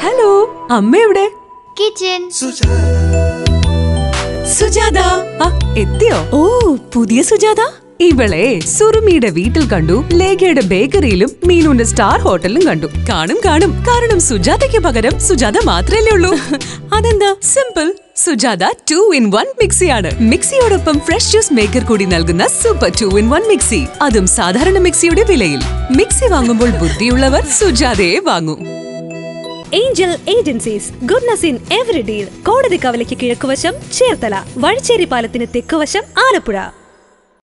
hello അമ്മ എവിടെ kitchen Sujatha ആ എത്തിയോ ഓ പുതിയ സുജാത ഇവളെ സുറുമിയുടെ വീട്ടിൽ കണ്ടു ലേഖയുടെ ബേക്കറിയിലും മീനുന്റെ സ്റ്റാർ ഹോട്ടലിലും കണ്ടു കാണും കാണും കാരണം സുജാതയ്ക്ക് പകരം സുജാത മാത്രമല്ലേ ഉള്ളൂ അതെന്താ simple Sujatha two in one മിക്സിയാണ് മിക്സിയോടൊപ്പം ഫ്രഷ് ജ്യൂസ് മേക്കർ കൂടി നൽകുന്ന super two in one mixie അതും സാധാരണ മിക്സിയുടെ വിലയിൽ മിക്സി വാങ്ങുമ്പോൾ ബുദ്ധിയുള്ളവർ സുജാതയെ വാങ്ങൂ Angel agencies goodness in every deal കോടതി കവലയ്ക്ക് കിഴക്കുവശം ചേർത്തല വഴിച്ചേരി പാലത്തിന് തെക്കുവശം ആലപ്പുഴ